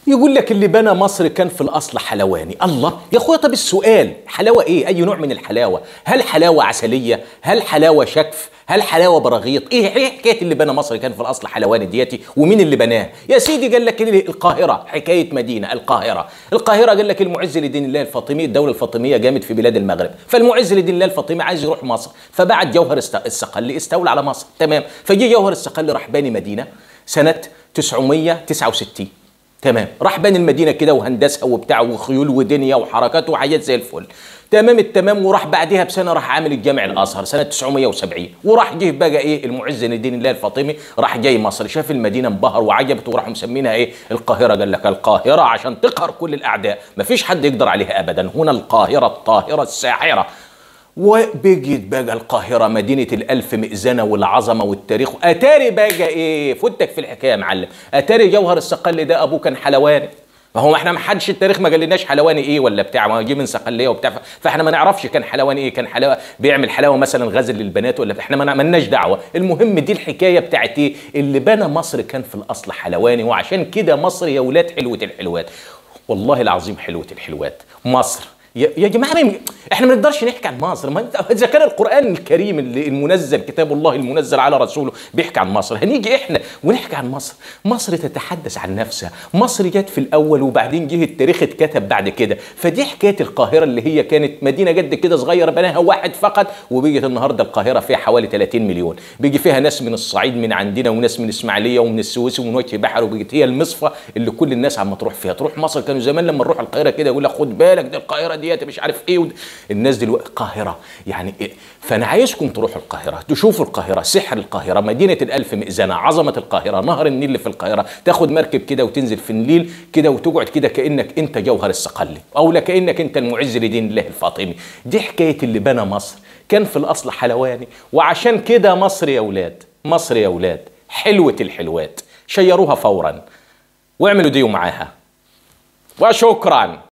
يقول لك اللي بنى مصر كان في الاصل حلواني الله يا اخويا طب السؤال حلاوه ايه اي نوع من الحلاوه هل حلاوه عسليه هل حلاوه شكف هل حلاوه براغيث ايه ايه حكايه اللي بنى مصر كان في الاصل حلواني دياتي ومين اللي بناه يا سيدي قال لك القاهره حكايه مدينه القاهره القاهره قال لك المعز لدين الله الفاطمي الدوله الفاطميه جامد في بلاد المغرب فالمعز لدين الله الفاطمي عايز يروح مصر فبعت جوهر الصقلي استولى على مصر تمام فجي جوهر الصقلي راح باني مدينه سنه 969 تمام راح بني المدينه كده وهندسها وبتاع وخيول ودنيا وحركات وحاجات زي الفل تمام التمام وراح بعدها بسنه راح عامل الجامع الازهر سنه 970 وراح جه بقى ايه المعز لدين الله الفاطمي راح جاي مصر شاف المدينه انبهر وعجبته وراح مسمينها ايه القاهره قال لك القاهره عشان تقهر كل الاعداء مفيش حد يقدر عليها ابدا هنا القاهره الطاهره الساحره وبقيت بقى القاهره مدينه الالف مئذنه والعظمه والتاريخ اتاري بقى ايه فتك في الحكايه يا معلم اتاري جوهر الصقلي ده ابوه كان حلواني ما هو احنا ما حدش التاريخ ما قالناش حلواني ايه ولا بتاع ما جه من صقليه وبتاع فاحنا ما نعرفش كان حلواني ايه كان حلاوه بيعمل حلاوه مثلا غزل للبنات ولا احنا ما مالناش دعوه المهم دي الحكايه بتاعت ايه اللي بنى مصر كان في الاصل حلواني وعشان كده مصر يا ولاد حلوه الحلوات والله العظيم حلوه الحلوات مصر يا يا جماعه ما احنا ما نقدرش نحكي عن مصر ما انت اذا كان القران الكريم اللي المنزل كتاب الله المنزل على رسوله بيحكي عن مصر هنيجي احنا ونحكي عن مصر مصر تتحدث عن نفسها مصر جت في الاول وبعدين جه التاريخ اتكتب بعد كده فدي حكايه القاهره اللي هي كانت مدينه جد كده صغيره بناها واحد فقط وبيجت النهارده القاهره فيها حوالي 30 مليون بيجي فيها ناس من الصعيد من عندنا وناس من اسماعيليه ومن السويس ومن وجه بحر وبيجت هي المصفى اللي كل الناس عم تروح فيها تروح مصر كانوا زمان لما نروح القاهره كده يقول لك خد بالك دي القاهره ديت مش عارف ايه ود... الناس دلوقتي القاهره يعني إيه؟ فانا عايزكم تروحوا القاهره تشوفوا القاهره سحر القاهره مدينه الالف مئذنه عظمه القاهره نهر النيل اللي في القاهره تاخد مركب كده وتنزل في النيل كده وتقعد كده كانك انت جوهر الصقلي او كانك انت المعز لدين الله الفاطمي دي حكايه اللي بنى مصر كان في الاصل حلواني وعشان كده مصر يا اولاد مصر يا اولاد حلوه الحلوات شيروها فورا واعملوا ديو معاها وشكرا